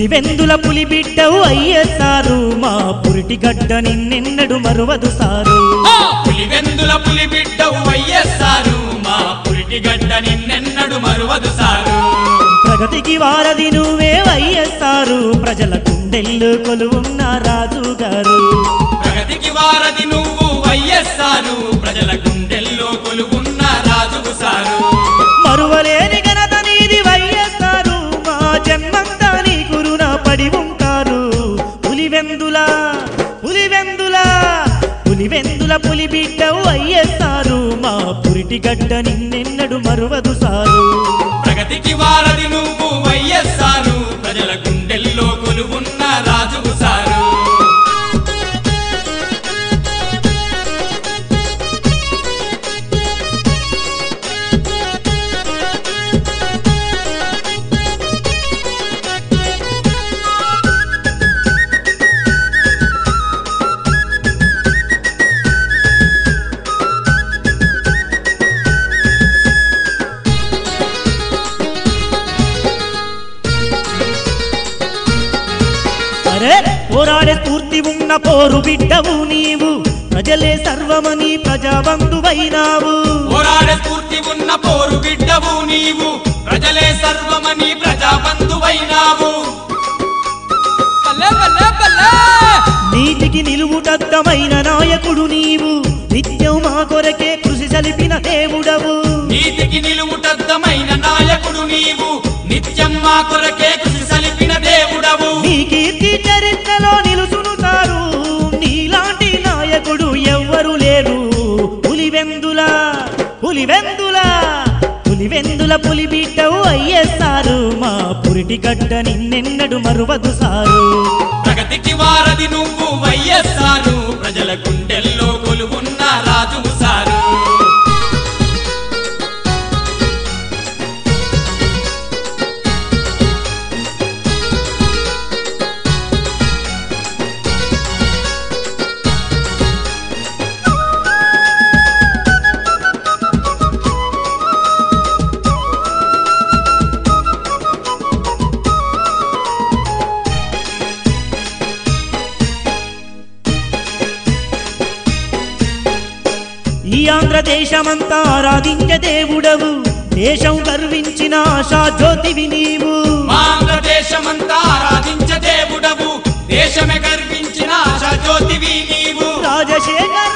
పులివెందుల పులి బిడ్డవు అయ్యేసారు మా పురిటి గడ్డ నిన్నెన్నడు మరువదు సారు ఆ పులివెందుల పులి బిడ్డవు వైఎస్సారు మా పురిటి గడ్డ నిన్నెన్నడు మరువదు సారు ప్రగతికి వారధి నువ్వే అయ్యేసారు ప్రజల గుండెల్లో కొలువున్న రాజు గారు ప్రగతికి వారధి నువ్వు వైఎస్సారు ప్రజల గుండెల్లో కొలువున్న రాజుకు సారు మరువలేని ఘనత నీది వయ్యేస్తారు మా జన్మంతా నీ కురున పడి ఉంటారు పులివెందుల పులివెందుల పులివెందుల పులి బిడ్డవు అయ్యేస్తారు మా పురిటి గడ్డ నిన్నెన్నడు మరువదు సారు ప్రగతికి వారధి నువ్వు వైఎస్సారు ప్రజల గుండెల్లో కొలువున్న రాజుకు సారు అరే పోరాడే స్ఫూర్తి ఉన్న పోరు బిడ్డవు నీవు ప్రజలే సర్వమని ప్రజాబంధువైనావు పోరాడే స్ఫూర్తి ఉన్న పోరు బిడ్డవు నీవు ప్రజలే సర్వమని ప్రజాబంధువైనావు నీతికి నిలువుటద్దమైన నాయకుడు నీవు నిత్యం మా కొరకే కృషి సలిపిన దేవుడవు నీతికి నిలువుటద్దమైన నాయకుడు నీవు నిత్యం మా కొరకే కృషి సలిపిన దేవుడవు నీ కీర్తి చరిత్రలో నిలుసును సారు నీలాంటి నాయకుడు ఎవ్వరు లేరు పులివెందుల పులివెందుల పులివెందుల పులి బిడ్డవు అయ్యేస్తారు మా పురిటి గడ్డ నిన్నెన్నడు మరువదు సారు ప్రగతికి వారధి నువ్వు వైఎస్సారు ప్రజల గుండెల్లో కొలువున్న రాజువు సారు ఈ ఆంధ్రదేశమంతా ఆరాధించే దేవుడవు దేశం గర్వించిన ఆశా జ్యోతివి నీవు మా ఆంధ్రదేశమంతా ఆరాధించ దేవుడవు దేశమే గర్వించిన ఆశా జ్యోతివి నీవు రాజశేఖర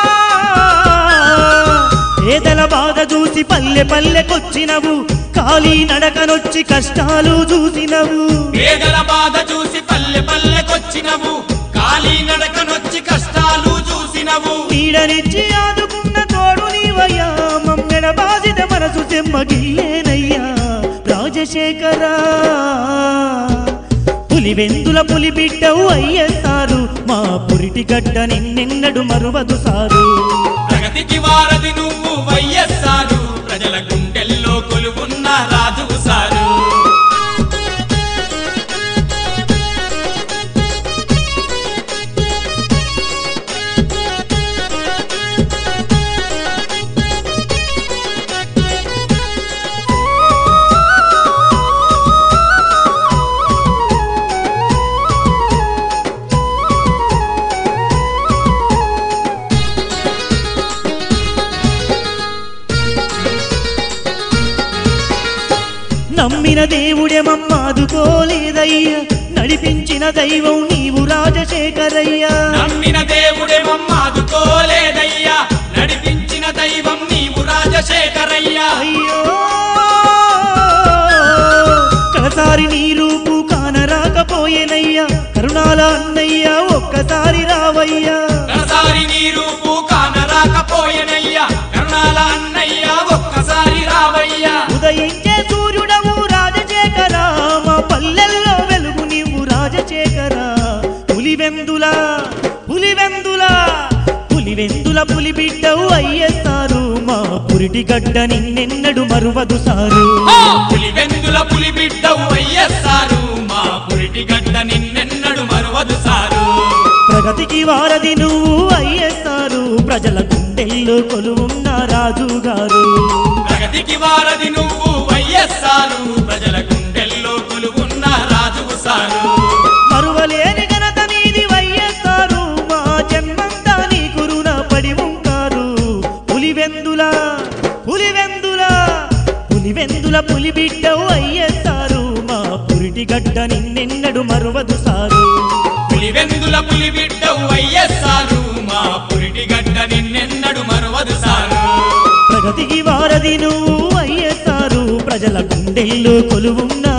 పేదల బాధ చూసి పల్లె పల్లెకొచ్చినవు ఖాళీ నడకనొచ్చి కష్టాలు చూసినవు పేదల బాధ చూసి పల్లె పల్లెకొచ్చినవు ఖాళీ నడకనొచ్చి కష్టాలు చూసినవు నీడనిచ్చి ఆదుకున్న తోడు నీవయ్యా మమ్మెడ బాధిత మనసు చెమ్మగిల్లేనయ్యా రాజశేఖర పులివెందుల పులి బిడ్డవు అయ్యేస్తారు మా పురిటి గడ్డ నిన్నెన్నడు మరువదు సారు ప్రగతికి వారధి నువ్వు వైఎస్సారు ప్రజల గుండెల్లో కొలువున్న రాజువు సారు నమ్మిన దేవుడే మమ్మాదుకోలేదయ్యా నడిపించిన దైవం నీవు రాజశేఖరయ్యా నమ్మిన దేవుడే మమ్మాదుకోలేదయ్యా నడిపించిన దైవం నీవు రాజశేఖరయ్యా అయ్యో కడసారి నీ రూపు కానరాకపోయేనయ్యా కరుణాల అన్నయ్యా ఒక్కసారి రావయ్యా కనసారి నీ రూపు కానరాకపోయెనయ్యా కరుణాల అన్నయ్య ఒక్కసారి రావయ్యా ఉదయించే సూర్యుడవు రాజశేఖర మా పల్లెల్లో వెలుగు నీవు రాజశేఖర పులివెందుల పులివెందుల పులివెందుల పులి బిడ్డవు అయ్యేస్తారు మా పురిటి గడ్డ నిన్నెన్నడు మరువదు సారు ఆ పులివెందుల పులి బిడ్డవు అయ్యేస్తారు మా పురిటి గడ్డ నిన్నెన్నడు మరువదు సారు ప్రగతికి వారధి నువ్వు అయ్యేస్తారు ప్రజల గుండెల్లో కొలువున్న రాజు గారు ప్రగతికి వారధి నువ్వు వైఎస్సారు ప్రజల గుండెల్లో కొలువున్న రాజువు సారు పులివెందుల పులిబిడ్డవు అయ్యేస్తారు మా పురిటి గడ్డ నిన్నెన్నడు మరువదు సారు పులివెందుల పులిబిడ్డవు వైఎస్ఆరు మా పురిటి గడ్డ నిన్నెన్నడు మరువదు సారు ప్రగతికి వారధి నువ్వు అయ్యేస్తారు ప్రజల గుండెల్లో కొలువున్న